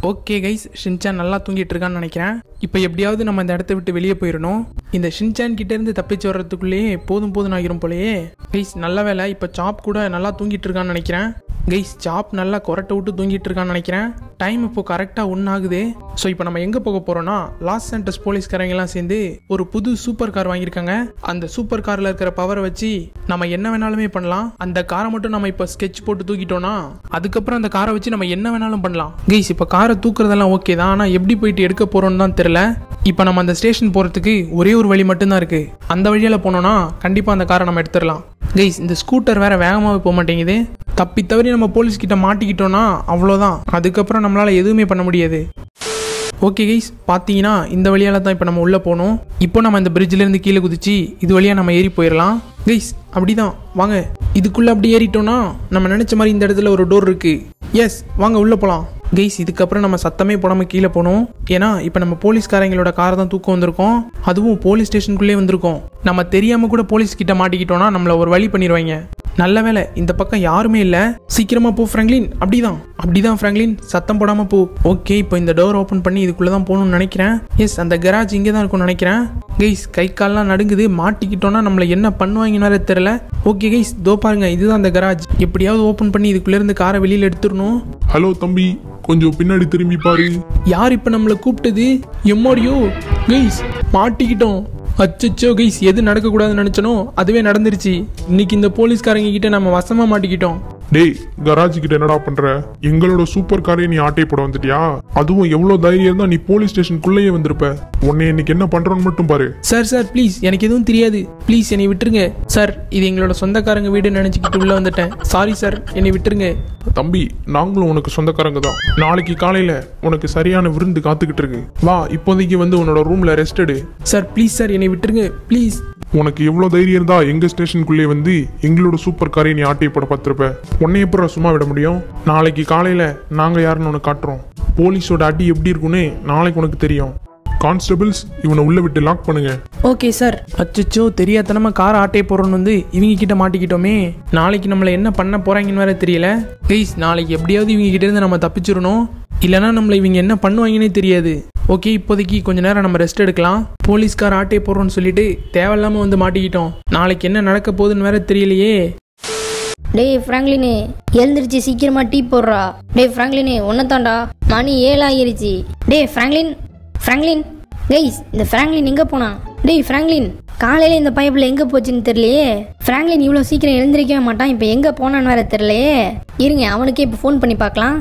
Okay guys Shinchan நல்லா தூங்கிட்டு இருக்கான்னு நினைக்கிறேன் இப்போ எப்படியாவது நம்ம இந்த இடத்த விட்டு வெளியே போயிடணும் இந்த ஷின்சான் கிட்ட இருந்து தப்பிச்சு வர்றதுக்குள்ளேயே போதும் போதும் ஆகிரும் போலயே கைஸ் நல்ல வேலை இப்போ சாப் கூட நல்லா தூங்கிட்டு இருக்கான்னு நினைக்கிறேன் கைஸ் சாப் நல்லா கொரட்டை விட்டு தூங்கிட்டு இருக்கான்னு நினைக்கிறேன் டைம் இப்போ கரெக்டாக ஒன்று ஆகுது ஸோ இப்போ நம்ம எங்கே போக போகிறோம்னா லாஸ் சென்டர்ஸ் போலீஸ்காரங்கெல்லாம் சேர்ந்து ஒரு புது சூப்பர் கார் வாங்கியிருக்காங்க அந்த சூப்பர் காரில் இருக்கிற பவரை வச்சு நம்ம என்ன வேணாலுமே பண்ணலாம் அந்த காரை மட்டும் நம்ம இப்போ ஸ்கெட்ச் போட்டு தூக்கிட்டோம்னா அதுக்கப்புறம் அந்த காரை வச்சு நம்ம என்ன வேணாலும் பண்ணலாம் கைஸ் இப்போ காரை தூக்குறதெல்லாம் ஓகே தான் ஆனால் எப்படி போயிட்டு எடுக்க போகிறோம்னு தான் தெரில இப்போ நம்ம அந்த ஸ்டேஷன் போகிறதுக்கு ஒரே ஒரு வழி மட்டும்தான் இருக்குது அந்த வழியால் போனோம்னா கண்டிப்பாக அந்த காரை நம்ம எடுத்துடலாம் கைஸ் இந்த ஸ்கூட்டர் வேற வேகமாக போக மாட்டேங்குது தப்பி தவறி நம்ம போலீஸ் கிட்ட மாட்டிக்கிட்டோம்னா அவ்வளோதான் அதுக்கப்புறம் நம்மளால் எதுவுமே பண்ண முடியாது ஓகே கைஸ் பார்த்தீங்கன்னா இந்த வழியால தான் இப்போ நம்ம உள்ளே போகணும் இப்போ நம்ம இந்த பிரிட்ஜிலேருந்து கீழே குதிச்சு இது வழியாக நம்ம ஏறி போயிடலாம் கைஸ் அப்படிதான் வாங்க இதுக்குள்ளே அப்படி ஏறிட்டோம்னா நம்ம நினச்ச மாதிரி இந்த இடத்துல ஒரு டோர் இருக்குது எஸ் வாங்க உள்ளே போகலாம் கைஸ் இதுக்கப்புறம் நம்ம சத்தமே போடாமல் கீழே போகணும் ஏன்னா இப்போ நம்ம போலீஸ்காரங்களோட காரை தான் தூக்கம் வந்திருக்கோம் அதுவும் போலீஸ் ஸ்டேஷனுக்குள்ளே வந்திருக்கோம் நம்ம தெரியாமல் கூட போலீஸ் கிட்ட மாட்டிக்கிட்டோம்னா நம்மளை ஒரு வழி பண்ணிடுவாங்க நல்ல வேலை இந்த பக்கம் யாருமே இல்லை சீக்கிரமா போ ஃப்ராங்க்லின் அப்படிதான் அப்படிதான் ஃப்ராங்க்லின் சத்தம் போடாம போ ஓகே இப்போ இந்த டோர் ஓப்பன் பண்ணி இதுக்குள்ள தான் போகணும்னு நினைக்கிறேன் எஸ் அந்த கராஜ் இங்கே தான் இருக்கும்னு நினைக்கிறேன் கைஸ் கை கால்லாம் நடுங்குது மாட்டிக்கிட்டோம்னா நம்மளை என்ன பண்ணுவாங்கன்னு வேற தெரியல ஓகே கைஸ் தோ பாருங்க இதுதான் அந்த கராஜ் எப்படியாவது ஓப்பன் பண்ணி இதுக்குள்ள இருந்து காரை வெளியில எடுத்துடணும் ஹலோ தம்பி கொஞ்சம் பின்னாடி திரும்பி பாரு யார் இப்போ நம்மளை கூப்பிட்டது எம்மாடியோ கைஸ் மாட்டிக்கிட்டோம் அச்சச்சோ கைஸ் எது நடக்கக்கூடாதுன்னு நினச்சனோ அதுவே நடந்துருச்சு இன்னைக்கு இந்த போலீஸ்காரங்க கிட்ட நம்ம வசமா மாட்டிக்கிட்டோம் டேய் கராஜ் கிட்ட என்னடா பண்ற எங்களோட சூப்பர் காரை நீ ஆட்டை போட வந்துட்டியா அதுவும் எவ்வளவு தைரியம் தான் நீ போலீஸ் ஸ்டேஷனுக்குள்ளேயே வந்திருப்ப உன்னை இன்னைக்கு என்ன பண்றோன்னு மட்டும் பாரு சார் சார் ப்ளீஸ் எனக்கு எதுவும் தெரியாது ப்ளீஸ் என்னை விட்டுருங்க சார் இது எங்களோட சொந்தக்காரங்க வீடு நினச்சிக்கிட்டு உள்ளே வந்துட்டேன் சாரி சார் என்னை விட்டுருங்க தம்பி நாங்களும் உனக்கு சொந்தக்காரங்க தான் நாளைக்கு காலையில உனக்கு சரியான விருந்து காத்துக்கிட்டு இருக்கு வா இப்போதைக்கு வந்து உன்னோட ரூம்ல ரெஸ்ட் எடு சார் ப்ளீஸ் சார் என்னை விட்டுருங்க ப்ளீஸ் உனக்கு எவ்வளவு தைரியம் இருந்தா எங்க ஸ்டேஷனுக்குள்ளே வந்து எங்களோட சூப்பர் காரை நீ ஆட்டை போட பார்த்திருப்ப உன்னை எப்பறம் சும்மா விட முடியும் நாளைக்கு காலையில நாங்க யாருன்னு உனக்கு காட்டுறோம் போலீஸோட அடி எப்படி இருக்குன்னு நாளைக்கு உனக்கு தெரியும் கான்ஸ்டபிள்ஸ் இவனை உள்ள விட்டு லாக் பண்ணுங்க ஓகே சார் அச்சச்சோ தெரியாதனமா கார் ஆட்டையை போகிறோன்னு வந்து இவங்க கிட்ட மாட்டிக்கிட்டோமே நாளைக்கு நம்மளை என்ன பண்ண போறாங்கன்னு வேற தெரியல கைஸ் நாளைக்கு எப்படியாவது இவங்க கிட்ட இருந்து நம்ம தப்பிச்சிடணும் இல்லைன்னா நம்மளை இவங்க என்ன பண்ணுவாங்கன்னே தெரியாது ஓகே இப்போதைக்கு கொஞ்ச நேரம் நம்ம ரெஸ்ட் எடுக்கலாம் போலீஸ்கார் ஆட்டையை போடுறோம்னு சொல்லிட்டு தேவையில்லாம வந்து மாட்டிக்கிட்டோம் நாளைக்கு என்ன நடக்க போகுதுன்னு வேற தெரியலையே டேய் ஃப்ராங்க்லினு எழுந்திருச்சு சீக்கிரமா டீ போடுறா டேய் ஃப்ராங்க்லினு ஒன்னதாண்டா மணி ஏழு ஆகிருச்சு டேய் ஃப்ராங்க்லின் ஃப்ராங்க்லின் கைஸ் இந்த ஃப்ராங்க்லின் எங்கே போனான் டேய் ஃப்ராங்க்லின் காலையில இந்த பைப்பில் எங்கே போச்சுன்னு தெரியலையே ஃப்ராங்க்லின் இவ்வளோ சீக்கிரம் எழுந்திருக்கவே மாட்டான் இப்போ எங்கே போனான்னு வேற தெரியலையே இருங்க அவனுக்கே இப்போ ஃபோன் பண்ணி பார்க்கலாம்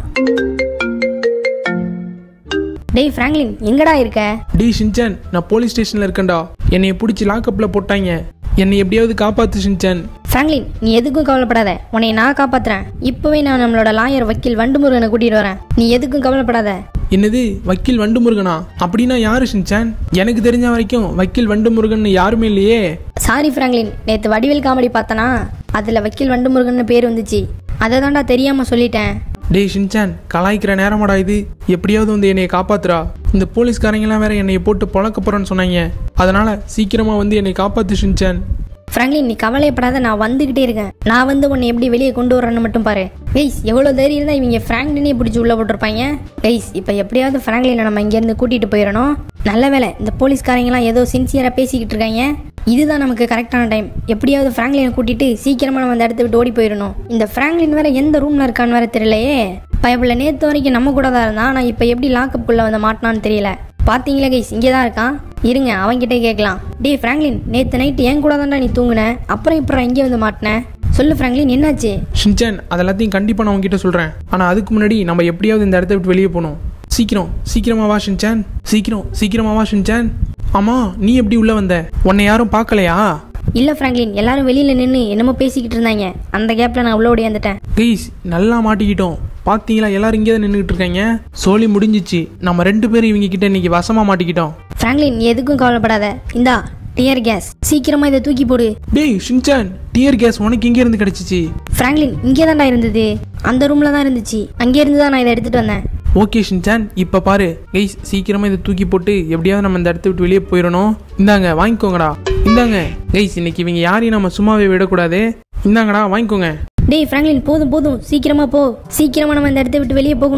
டேய் ஃப்ராங்க்லின் எங்கடா இருக்க டி ஷின்சான் நான் போலீஸ் ஸ்டேஷன்ல இருக்கேன்டா என்னைய பிடிச்சி லாக்கப்ல போட்டாங்க என்னை எப்படியாவது காப்பாத்து ஷின்சான் ஃப்ராங்க்லின் நீ எதுக்கும் கவலைப்படாத உன்னை நான் காப்பாத்துறேன் இப்போவே நான் நம்மளோட லாயர் வக்கீல் வண்டுமுருகனை கூட்டிட்டு வரேன் நீ எதுக்கும் கவலைப்படாத என்னது வக்கீல் வண்டு முருகனா அப்படின்னா யாரு ஷின்சான் எனக்கு தெரிஞ்ச வரைக்கும் வக்கீல் வண்டு முருகன் யாருமே இல்லையே சாரி ஃப்ராங்க்லின் நேற்று வடிவேல் காமெடி பார்த்தனா அதில் வக்கீல் வண்டுமுருகன் பேர் வந்துச்சு அதை தான்டா தெரியாமல் சொல்லிட்டேன் டேய் ஷின்சான் கலாய்க்கிற நேரமாடா இது எப்படியாவது வந்து என்னைய காப்பாத்துறா இந்த போலீஸ்காரங்கெல்லாம் வேற என்னைய போட்டு பொழக்க போறேன்னு சொன்னாங்க அதனால சீக்கிரமா வந்து என்னை காப்பாத்து ஷின்சான் ஃப்ராங்க்லின் நீ கவலைப்படாத நான் வந்துக்கிட்டே இருக்கேன் நான் வந்து உன்னை எப்படி வெளியே கொண்டு வரேன்னு மட்டும் பாரு வெய்ஸ் எவ்வளோ தைரியம் இருந்தால் இவங்க ஃப்ராங்க்லினே பிடிச்சி உள்ளே போட்டிருப்பாங்க வெய்ஸ் இப்போ எப்படியாவது ஃப்ராங்க்லினை நம்ம இங்கேருந்து கூட்டிகிட்டு போயிடணும் நல்ல வேலை இந்த போலீஸ்காரங்களாம் ஏதோ சின்சியராக பேசிக்கிட்டு இருக்காங்க இதுதான் நமக்கு கரெக்டான டைம் எப்படியாவது ஃப்ராங்க்லினை கூட்டிட்டு சீக்கிரமாக நம்ம அந்த இடத்த விட்டு ஓடி போயிடணும் இந்த ஃப்ராங்க்லின் வேற எந்த ரூமில் இருக்கான்னு வேற தெரியலையே பயப்பில் நேற்று வரைக்கும் நம்ம கூட தான் இருந்தான் ஆனால் இப்போ எப்படி லாக்கப்புக்குள்ளே வந்து மாட்டினான்னு தெரியல பாத்தீங்களா கைஸ் இங்கே தான் இருக்கான் இருங்க அவன்கிட்ட கேட்கலாம் டேய் ஃப்ராங்க்லின் நேற்று நைட்டு என் கூட தான்டா நீ தூங்குன அப்புறம் இப்போ இங்கே வந்து மாட்டின சொல்லு ஃப்ராங்க்லின் என்னாச்சு ஷின்சான் அதெல்லாத்தையும் கண்டிப்பா நான் உங்ககிட்ட சொல்றேன் ஆனா அதுக்கு முன்னாடி நம்ம எப்படியாவது இந்த இடத்த விட்டு வெளியே போகணும் சீக்கிரம் சீக்கிரமா வா ஷின்சான் சீக்கிரம் சீக்கிரமா வா ஷின்சான் ஆமா நீ எப்படி உள்ள வந்த உன்னை யாரும் பார்க்கலையா இல்லை ஃப்ராங்க்லின் எல்லாரும் வெளியில் நின்று என்னமோ பேசிக்கிட்டு இருந்தாங்க அந்த கேப்பில் நான் உள்ள ஓடியாந்துட்டேன் கைஸ் நல்லா மாட்டிக்கிட்டோம் பாத்தீங்களா எல்லாரும் இங்கே தான் நின்றுட்டு இருக்காங்க சோலி முடிஞ்சிச்சு நம்ம ரெண்டு பேரும் இவங்க கிட்ட இன்னைக்கு வசமா மாட்டிக்கிட்டோம் ஃப்ராங்க்லின் நீ எதுக்கும் கவலைப்படாத இந்தா டியர் கேஸ் சீக்கிரமாக இதை தூக்கி போடு டேய் ஷின்சான் டியர் கேஸ் உனக்கு எங்க இருந்து கிடைச்சிச்சு ஃப்ராங்க்லின் இங்கே தான்டா இருந்தது அந்த ரூமில் தான் இருந்துச்சு அங்கே இருந்து தான் நான் இதை எடுத்துகிட்டு வந்தேன் ஓகே ஷின்சான் இப்போ பாரு கைஸ் சீக்கிரமா இதை தூக்கி போட்டு எப்படியாவது நம்ம இந்த இடத்த விட்டு வெளியே போயிடணும் இந்தாங்க வாங்கிக்கோங்கடா இந்தாங்க கைஸ் இன்னைக்கு இவங்க யாரையும் நம்ம சும்மாவே விடக்கூடாது இந்தாங்கடா வாங்கிக்கோங்க டேய் ஃப்ராங்க்லின் போதும் போதும் சீக்கிரமா போ சீக்கிரமா நம்ம இந்த இடத்த விட்டு வெளியே போகணும்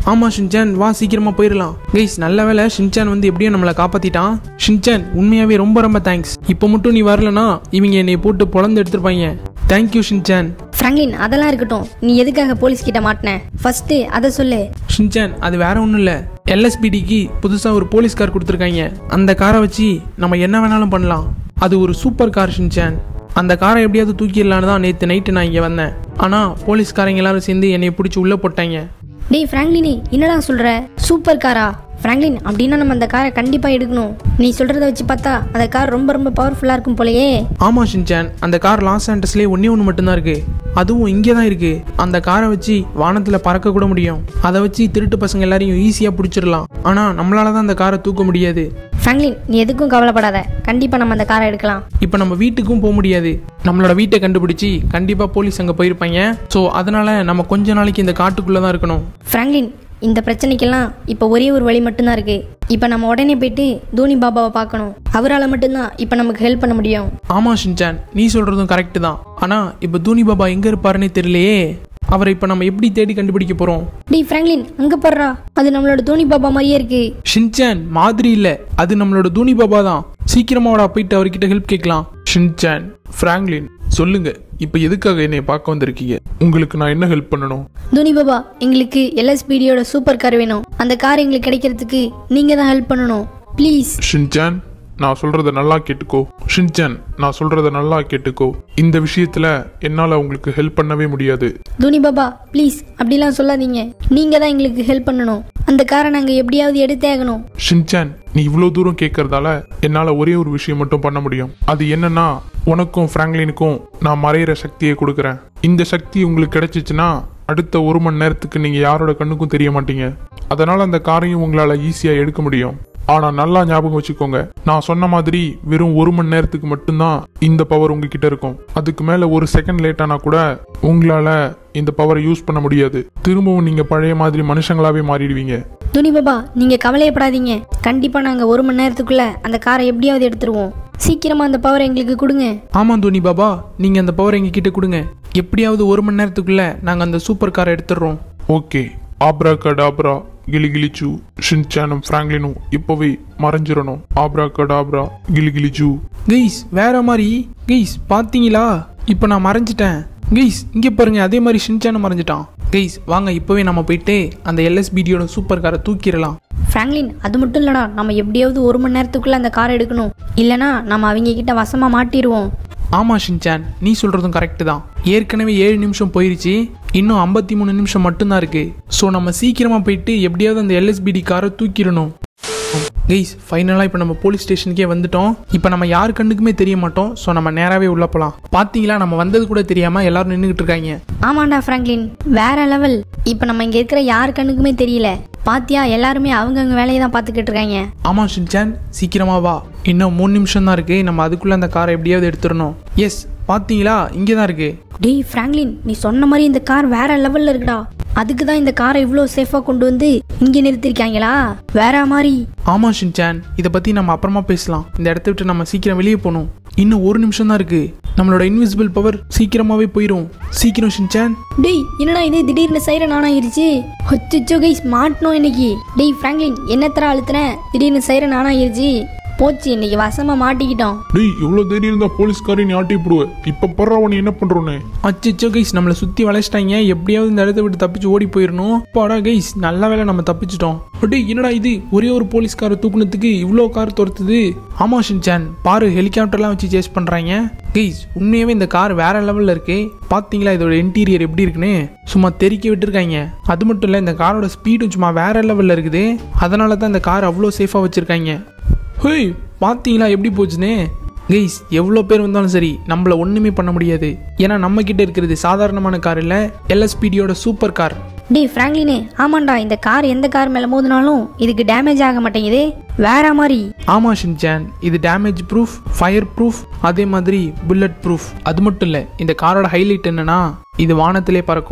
ஆமா ஷின்சான் வா சீக்கிரமா போயிடலாம் கைஸ் நல்ல வேலை ஷின்சான் வந்து எப்படியோ நம்மளை காப்பாத்திட்டான் ஷின்சான் உண்மையாவே ரொம்ப ரொம்ப தேங்க்ஸ் இப்போ மட்டும் நீ வரலனா இவங்க என்னை போட்டு பொழந்து எடுத்திருப்பாங்க தேங்க்யூ ஷின்சான் ஃப்ராங்க்லின் அதெல்லாம் இருக்கட்டும் நீ எதுக்காக போலீஸ் கிட்ட மாட்டின ஃபர்ஸ்ட் அதை சொல்லு ஷின்சான் அது வேற ஒன்றும் இல்லை எல்எஸ்பிடிக்கு புதுசாக ஒரு போலீஸ் கார் கொடுத்துருக்காங்க அந்த காரை வச்சு நம்ம என்ன வேணாலும் பண்ணலாம் அது ஒரு சூப்பர் கார் ஷின்சான் அந்த காரை எப்படியாவது தூக்கிடலான்னு தான் நேற்று நைட்டு நான் இங்கே வந்தேன் ஆனால் போலீஸ்காரங்க எல்லாரும் சேர்ந்து என்னை பிடிச்சி உள்ளே போட்டாங்க டேய் ஃப்ராங்க்லினே என்னடா சொல்ற சூப்பர் காரா ஃப்ராங்க்லின் அப்படின்னா நம்ம அந்த காரை கண்டிப்பா எடுக்கணும் நீ சொல்றத வச்சு பார்த்தா அந்த கார் ரொம்ப ரொம்ப பவர்ஃபுல்லா இருக்கும் போலயே ஆமாம் ஷின்சான் அந்த கார் லாஸ் ஆண்டஸ்லேயே ஒன்றே ஒன்று மட்டும்தான் இருக்கு அதுவும் இங்கே தான் இருக்கு அந்த காரை வச்சு வானத்தில் பறக்க கூட முடியும் அதை வச்சு திருட்டு பசங்க எல்லாரையும் ஈஸியாக பிடிச்சிடலாம் ஆனால் நம்மளால தான் அந்த காரை தூக்க முடியாது ஃப்ராங்க்லின் நீ எதுக்கும் கவலைப்படாத கண்டிப்பா நம்ம அந்த காரை எடுக்கலாம் இப்போ நம்ம வீட்டுக்கும் போக முடியாது நம்மளோட வீட்டை கண்டுபிடிச்சி கண்டிப்பாக போலீஸ் அங்கே போயிருப்பாங்க ஸோ அதனால நம்ம கொஞ்ச நாளைக்கு இந்த காட்டுக்குள்ளே தான் இருக்கணும் ஃப்ராங்க்லின் இந்த பிரச்சனைக்கெல்லாம் இப்போ ஒரே ஒரு வழி மட்டும்தான் இருக்கு இப்போ நம்ம உடனே போயிட்டு தோனி பாபாவை பார்க்கணும் அவரால் மட்டும்தான் இப்போ நமக்கு ஹெல்ப் பண்ண முடியும் ஆமாம் ஷின்சான் நீ சொல்கிறதும் கரெக்டு தான் ஆனால் இப்போ தூனி பாபா எங்கே இருப்பாருன்னே தெரியலையே அவரை இப்போ நம்ம எப்படி தேடி கண்டுபிடிக்க போகிறோம் டேய் ஃப்ராங்க்லின் அங்கே பாடுறா அது நம்மளோட தோனி பாபா மாதிரியே இருக்கு ஷின்சான் மாதிரி இல்லை அது நம்மளோட தூனி பாபா தான் சீக்கிரமாவோட போயிட்டு அவர்கிட்ட ஹெல்ப் கேட்கலாம் ஷின்சான் ஃப்ராங்க்லின் சொல்லுங்க இப்போ எதுக்காக என்னை பார்க்க வந்திருக்கீங்க உங்களுக்கு நான் என்ன ஹெல்ப் பண்ணணும் தோனி பாபா எங்களுக்கு எல்எஸ்பிடியோட சூப்பர் கார் வேணும் அந்த கார் எங்களுக்கு கிடைக்கிறதுக்கு நீங்கள் தான் ஹெல்ப் பண்ணணும் ப்ளீஸ் ஷின்சான் நான் சொல்றத நல்லா கேட்டுக்கோ ஷின்சான் நான் சொல்றத நல்லா கேட்டுக்கோ இந்த விஷயத்துல என்னால உங்களுக்கு ஹெல்ப் பண்ணவே முடியாது தோனி பாபா ப்ளீஸ் அப்படிலாம் சொல்லாதீங்க நீங்கள் தான் எங்களுக்கு ஹெல்ப் பண்ணணும் அந்த காரை நாங்கள் எப்படியாவது எடுத்தே ஆகணும் ஷின்சான் நீ இவ்வளோ தூரம் கேட்கறதால என்னால் ஒரே ஒரு விஷயம் மட்டும் பண்ண முடியும் அது என்னன்னா உனக்கும் ஃப்ராங்க்லினுக்கும் நான் மறையிற சக்தியை கொடுக்குறேன் இந்த சக்தி உங்களுக்கு கிடைச்சிச்சுன்னா அடுத்த ஒரு மணி நேரத்துக்கு நீங்கள் யாரோட கண்ணுக்கும் தெரிய மாட்டீங்க அதனால் அந்த காரையும் உங்களால் ஈஸியாக எடுக்க முடியும் ஆனால் நல்லா ஞாபகம் வச்சுக்கோங்க நான் சொன்ன மாதிரி வெறும் ஒரு மணி நேரத்துக்கு மட்டும்தான் இந்த பவர் உங்ககிட்ட இருக்கும் அதுக்கு மேலே ஒரு செகண்ட் லேட் ஆனால் கூட உங்களால் இந்த பவரை யூஸ் பண்ண முடியாது திரும்பவும் நீங்கள் பழைய மாதிரி மனுஷங்களாவே மாறிடுவீங்க துணி பாபா நீங்கள் கவலையப்படாதீங்க கண்டிப்பாக நாங்கள் ஒரு மணி நேரத்துக்குள்ளே அந்த காரை எப்படியாவது எடுத்துருவோம் சீக்கிரமாக அந்த பவரை எங்களுக்கு கொடுங்க ஆமாம் தோனி பாபா நீங்கள் அந்த பவர் எங்ககிட்ட கொடுங்க எப்படியாவது ஒரு மணி நேரத்துக்குள்ளே நாங்கள் அந்த சூப்பர் காரை எடுத்துடுறோம் ஓகே ஆப்ரா கடாப்ரா கிளிகிளிச்சு ஷின்சானும் ஃப்ராங்க்லினும் இப்போவே மறைஞ்சிரணும் ஆப்ரா கடாப்ரா கிளிகிளிச்சு கெய்ஸ் வேற மாதிரி கெய்ஸ் பார்த்தீங்களா இப்போ நான் மறைஞ்சிட்டேன் கெய்ஸ் இங்கே பாருங்க அதே மாதிரி ஷின்சான மறைஞ்சிட்டான் கெய்ஸ் வாங்க இப்போவே நம்ம போயிட்டு அந்த எல்எஸ்பிடியோட சூப்பர் காரை தூக்கிடலாம் ஃப்ராங்க்லின் அது மட்டும் இல்லடா நம்ம எப்படியாவது ஒரு மணி நேரத்துக்குள்ளே அந்த காரை எடுக்கணும் இல்லைனா நம்ம அவங்க கிட்ட வசமாக மாட்டிடுவோம் ஆமாம் ஷின்சான் நீ சொல்கிறதும் கரெக்டு தான் ஏற்கனவே ஏழு நிமிஷம் போயிருச்சு இன்னும் ஐம்பத்தி மூணு நிமிஷம் மட்டும்தான் இருக்கு ஸோ நம்ம சீக்கிரமாக போயிட்டு எப்படியாவது அந்த எல்எஸ்பிடி காரை தூக்கிடணும் கெய்ஸ் ஃபைனலாக இப்போ நம்ம போலீஸ் ஸ்டேஷனுக்கே வந்துட்டோம் இப்போ நம்ம யார் கண்ணுக்குமே தெரிய மாட்டோம் ஸோ நம்ம நேராகவே உள்ள போகலாம் பார்த்தீங்களா நம்ம வந்தது கூட தெரியாமல் எல்லாரும் நின்றுக்கிட்டு இருக்காங்க ஆமாண்டா ஃப்ராங்க்லின் வேற லெவல் இப்போ நம்ம இங்கே இருக்கிற யார் கண்ணுக்குமே தெரியல பாத்தியா எல்லாருமே அவங்கவுங்க வேலையை தான் பார்த்துக்கிட்டு இருக்காங்க ஆமாம் ஷின்சான் சீக்கிரமா வா இன்னும் மூணு நிமிஷம் தான் இருக்கு நம்ம அதுக்குள்ளே அந்த காரை எப்படியாவது எடுத்துடணும் எஸ் பார்த்தீங்களா இங்கே தான் இருக்கு டேய் ஃப்ராங்க்லின் நீ சொன்ன மாதிரி இந்த கார் வேற லெவல்ல இருக்குடா அதுக்கு தான் இந்த காரை இவ்வளோ சேஃபாக கொண்டு வந்து இங்கே நிறுத்திருக்காங்களா வேற மாதிரி ஆமாம் ஷின்சான் இதை பற்றி நம்ம அப்புறமா பேசலாம் இந்த இடத்த விட்டு நம்ம சீக்கிரம் வெளியே போகணும் இன்னும் ஒரு நிமிஷம் தான் இருக்கு நம்மளோட இன்விசிபிள் பவர் சீக்கிரமாகவே போயிடும் சீக்கிரம் ஷின்சான் டேய் என்னடா இது திடீர்னு சைரன் ஆன் ஆயிருச்சு ஹொச்சோ கைஸ் மாட்டணும் இன்னைக்கு டேய் ஃப்ராங்க்லின் என்னத்தர அழுத்துனேன் திடீர்னு சைரன் ஆன் ஆயிருச்சு போச்சு இன்னைக்கு வசமா மாட்டிக்கிட்டோம் டேய் இவ்வளோ தைரியம் இருந்தா போலீஸ்காரி நீ ஆட்டி போடுவ இப்போ பர்றா நீ என்ன பண்றோன்னு அச்சோ கைஸ் நம்மளை சுற்றி வளைச்சிட்டாங்க எப்படியாவது இந்த இடத்த விட்டு தப்பிச்சு ஓடி போயிடணும் பாடா கைஸ் நல்ல வேளை நம்ம தப்பிச்சிட்டோம் டேய் என்னடா இது ஒரே ஒரு போலீஸ்காரை தூக்குனதுக்கு இவ்வளோ கார் துரத்துது ஆமா ஷின்சான் பாரு ஹெலிகாப்டர்லாம் வச்சு சேஸ் பண்ணுறாங்க கைஸ் உண்மையாகவே இந்த கார் வேற லெவலில் இருக்கு பார்த்தீங்களா இதோட இன்டீரியர் எப்படி இருக்குன்னு சும்மா தெறிக்க விட்டுருக்காங்க அது மட்டும் இல்லை இந்த காரோட ஸ்பீடும் சும்மா வேற லெவலில் இருக்குது அதனால தான் இந்த கார் அவ்வளோ சேஃபாக வச்சுருக்காங்க ஹேய் பார்த்தீங்களா எப்படி போச்சுன்னு கைஸ் எவ்வளோ பேர் வந்தாலும் சரி நம்மள ஒன்றுமே பண்ண முடியாது ஏன்னா நம்ம கிட்ட இருக்கிறது சாதாரணமான கார் இல்லை எல்எஸ்பிடியோட சூப்பர் கார் டேய் ஃப்ராங்க்லினே ஆமாண்டா இந்த கார் எந்த கார் மேலே மோதினாலும் இதுக்கு டேமேஜ் ஆக மாட்டேங்குது வேற மாதிரி ஆமாம் ஷின்சான் இது டேமேஜ் ப்ரூஃப் ஃபயர் ப்ரூஃப் அதே மாதிரி புல்லட் ப்ரூஃப் அது மட்டும் இல்லை இந்த காரோட ஹைலைட் என்னன்னா இது வானத்திலே பறக்கும்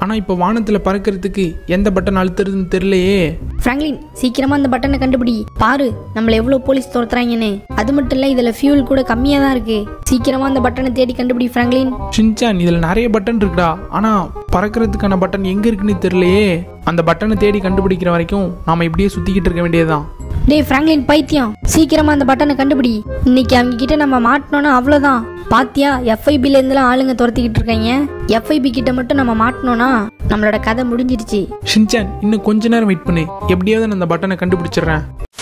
ஆனால் இப்போ வானத்தில் பறக்கிறதுக்கு எந்த பட்டன் அழுத்துறதுன்னு தெரியலையே ஃப்ராங்க்லின் சீக்கிரமா அந்த பட்டனை கண்டுபிடி பாரு நம்மள எவ்வளோ போலீஸ் துரத்துறாங்கன்னு அது மட்டும் இல்லை இதில் ஃபியூல் கூட கம்மியாக தான் இருக்கு சீக்கிரமா அந்த பட்டனை தேடி கண்டுபிடி ஃப்ராங்க்லின் ஷின்சான் இதில் நிறைய பட்டன் இருக்குடா ஆனால் பறக்கிறதுக்கான பட்டன் எங்கே இருக்குன்னு தெரியலையே அந்த பட்டனை தேடி கண்டுபிடிக்கிற வரைக்கும் நாம் இப்படியே சுற்றிக்கிட்டு இருக்க வேண்டியதுதான் டேய் ஃப்ராங்க்லின் பைத்தியம் சீக்கிரமா அந்த பட்டனை கண்டுபிடி இன்னைக்கு அவங்க கிட்ட நம்ம மாட்டினோன்னா அவ்வளோதான் பாத்தியா எஃப்ஐபில இருந்துலாம் ஆளுங்க துரத்திக்கிட்டு இருக்காங்க எஃப்ஐபி கிட்ட மட்டும் நம்ம மாட்டினோன்னா நம்மளோட கதை முடிஞ்சிடுச்சு ஷின்சான் இன்னும் கொஞ்ச நேரம் வெயிட் பண்ணு எப்படியாவது நான் அந்த பட்டனை கண்டுபிடிச்சிடுறேன்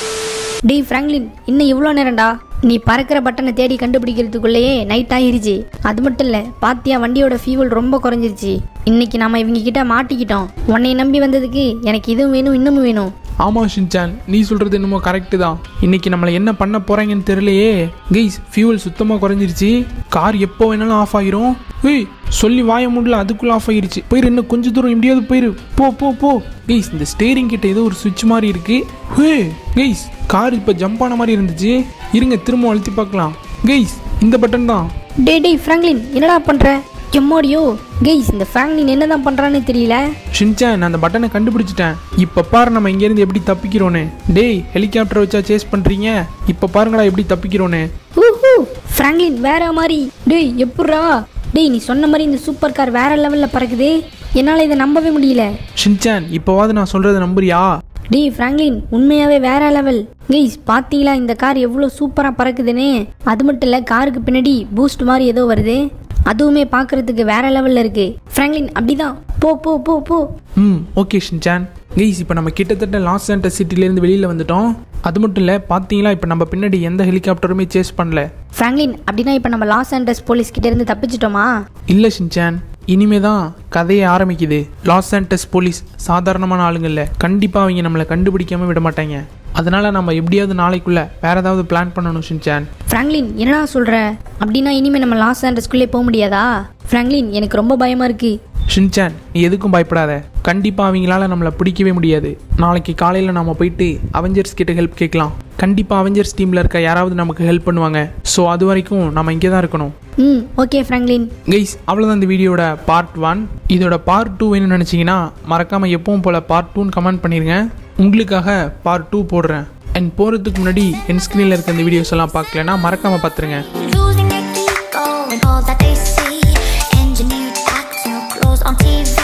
டேய் ஃப்ராங்க்லின் இன்னும் இவ்வளோ நேரம்டா நீ பறக்கிற பட்டனை தேடி கண்டுபிடிக்கிறதுக்குள்ளேயே நைட் ஆயிருச்சு அது மட்டும் இல்லை பாத்தியா வண்டியோட ஃபியூவல் ரொம்ப குறைஞ்சிருச்சு இன்னைக்கு நம்ம இவங்க கிட்ட மாட்டிக்கிட்டோம் உன்னை நம்பி வந்ததுக்கு எனக்கு இதுவும் வேணும் இன்னமும் வேணும் ஆமாம் ஷின்சான் நீ சொல்கிறது என்னமோ கரெக்டு தான் இன்னைக்கு நம்மளை என்ன பண்ண போகிறாங்கன்னு தெரியலையே கெய்ஸ் ஃபியூவல் சுத்தமாக குறைஞ்சிருச்சு கார் எப்போ வேணாலும் ஆஃப் ஆகிரும் ஏய் சொல்லி வாய முடியல அதுக்குள்ளே ஆஃப் ஆகிருச்சு போயிரு இன்னும் கொஞ்சம் தூரம் எப்படியாவது போயிரு போ போ போ கெய்ஸ் இந்த ஸ்டேரிங் கிட்ட ஏதோ ஒரு சுவிட்ச் மாதிரி இருக்கு ஹே கெய்ஸ் கார் இப்போ ஜம்ப் ஆன மாதிரி இருந்துச்சு இருங்க திரும்ப அழுத்தி பார்க்கலாம் கெய்ஸ் இந்த பட்டன் தான் டே டேய் ஃப்ராங்க்லின் என்னடா பண்ற எம்மாடியோ கெய்ஸ் இந்த ஃப்ராங்க்லின் என்னதான் பண்றான்னு தெரியல ஷின்சான் நான் அந்த பட்டனை கண்டுபிடிச்சிட்டேன் இப்போ பாரு நம்ம இங்கேருந்து எப்படி தப்பிக்கிறோன்னு டேய் ஹெலிகாப்டர் வச்சா சேஸ் பண்ணுறீங்க இப்போ பாருங்கடா எப்படி தப்பிக்கிறோன்னு ஊஹூ ஃப்ராங்க்லின் வேற மாதிரி டேய் எப்புட்றா டேய் நீ சொன்ன மாதிரி இந்த சூப்பர் கார் வேற லெவல்ல பறக்குது என்னால் இதை நம்பவே முடியல ஷின்சான் இப்போவாது நான் சொல்கிறத நம்புறியா டேய் ஃப்ராங்க்லின் உண்மையாவே வேற லெவல் கெய்ஸ் பாத்தீங்களா இந்த கார் எவ்வளோ சூப்பராக பறக்குதுன்னு அது மட்டும் இல்லை காருக்கு பின்னாடி பூஸ்ட் மாதிரி ஏதோ வருது அதுவுமே பார்க்கறதுக்கு வேற லெவல்ல இருக்கு ஃப்ராங்க்லின் அப்படிதான் போ போ போ போ ம் ஓகே ஷின்சான் கைஸ் இப்போ நம்ம கிட்டத்தட்ட லாஸ் ஏஞ்சல்ஸ் சிட்டிலேருந்து வெளியில் வந்துட்டோம் அது மட்டும் இல்லை பார்த்தீங்களா இப்போ நம்ம பின்னாடி எந்த ஹெலிகாப்டருமே சேஸ் பண்ணல ஃப்ராங்க்லின் அப்படின்னா இப்போ நம்ம லாஸ் ஆண்டர்ஸ் போலீஸ் கிட்ட இருந்து தப்பிச்சிட்டோமா இல்லை ஷின்சான் இனிமே தான் கதையே ஆரம்பிக்குது லாஸ் ஏஞ்சல்ஸ் போலீஸ் சாதாரணமான ஆளுங்க இல்லை கண்டிப்பாக அவங்க நம்மளை கண்டுபிடிக்காம விட மாட்டாங்க அதனால நம்ம எப்படியாவது நாளைக்குள்ள வேற ஏதாவது பிளான் பண்ணணும் ஷின்சான் ஃப்ராங்க்லின் என்னடா சொல்ற அப்படின்னா இனிமே நம்ம லாஸ் ஆண்டர்ஸ்குள்ளே போக முடியாதா ஃப்ராங்க்லின் எனக்கு ரொம்ப பயமா இருக்கு ஷின்சான் நீ எதுக்கும் பயப்படாத கண்டிப்பாக அவங்களால நம்மளை பிடிக்கவே முடியாது நாளைக்கு காலையில் நாம போயிட்டு அவெஞ்சர்ஸ் கிட்ட ஹெல்ப் கேட்கலாம் கண்டிப்பாக அவெஞ்சர்ஸ் டீமில் இருக்க யாராவது நமக்கு ஹெல்ப் பண்ணுவாங்க ஸோ அது வரைக்கும் நம்ம இங்கே தான் இருக்கணும் ம் ஓகே ஃப்ராங்க்லின் கைஸ் அவ்வளோதான் இந்த வீடியோட பார்ட் ஒன் இதோட பார்ட் டூ வேணும்னு நினச்சிங்கன்னா மறக்காமல் எப்பவும் போல் பார்ட் டூன்னு கமெண்ட் பண்ணிடுங்க உங்களுக்காக பார்ட் டூ போடுறேன் அண்ட் போகிறதுக்கு முன்னாடி என் ஸ்க்ரீனில் இருக்க இந்த வீடியோஸ் எல்லாம் பார்க்கலன்னா மறக்காமல் பார்த்துருங்க Losing their ego and all that they see. Engineered acts, no clothes on TV.